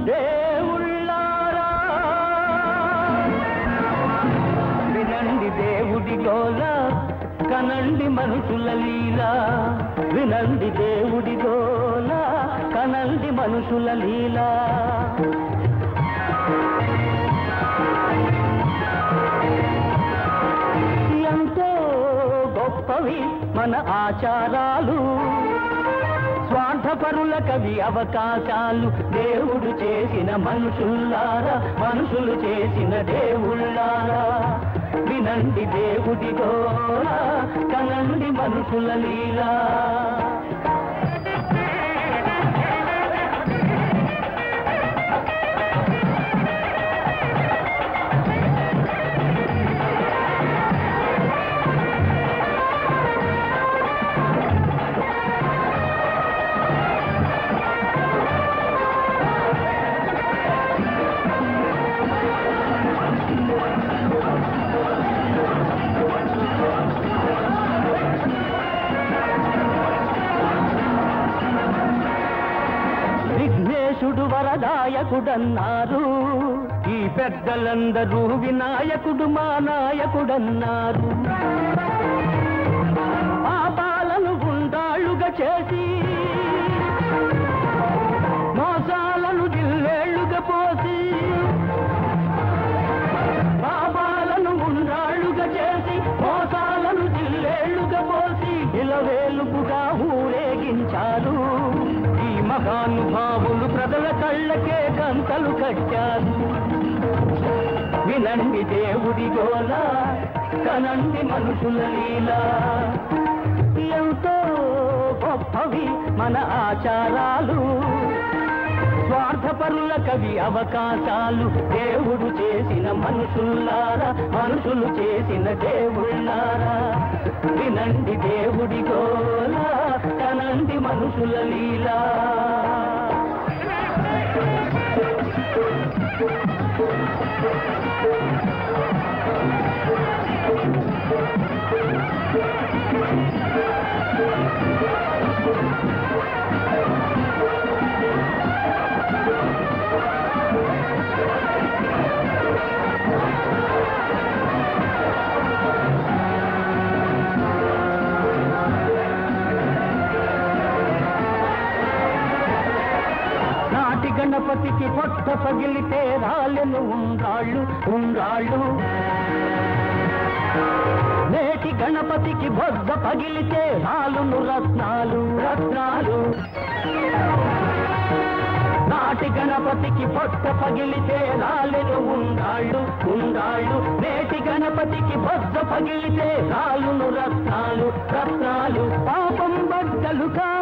దేవుళ్ళారా వినండి దేవుడి గోల కనండి మనుషుల లీల వినండి దేవుడి గోల కనండి మనుషుల లీల ఎంతో గొప్పవి మన ఆచారాలు స్వార్థపరుల కవి అవకాశాలు దేవుడు చేసిన మనుషుల్లారా మనుషులు చేసిన దేవుళ్ళారా వినండి దేవుడి గోరా కనండి మనుషుల లీలా విఘ్నేశుడు వరదాయకుడన్నారు ఈ పెద్దలందరూ వినాయకుడు మా నాయకుడన్నారు పాపాలను గుండాళ్ళుగా చేసి మోసాలను జిల్లేళ్లుగా పోసి పాపాలను గుండాళ్ళుగా చేసి మోసాలను జిల్లేళ్లుగా పోసి ఇలవేలుపుగా ఊరేగించారు ఈ మహానుభావులు ప్రజల కళ్ళకే గంతలు కట్టారు వినండి దేవుడి గోల కనండి మనుషుల లీలా ఎంతో గొప్పవి మన ఆచారాలు స్వార్థపరుల కవి అవకాశాలు దేవుడు చేసిన మనుషుల్లారా మనుషులు చేసిన దేవుళ్ళారా వినండి దేవుడి గోల కనండి మనుషుల లీలా నాటి గణపతికి పొట్ట పగిలితే రాళ్ళను ఉండ్రాళ్ళు ఉండ్రాళ్ళు నేటి గణపతికి బొద్ద పగిలితే రాలును రత్నాలు రత్నాలు నాటి గణపతికి పొట్ట పగిలితే రాలెను ఉండాళ్ళు ఉండాళ్ళు నేటి గణపతికి బొద్ద పగిలితే రాలును రత్నాలు రత్నాలు పాపం బద్దలు కా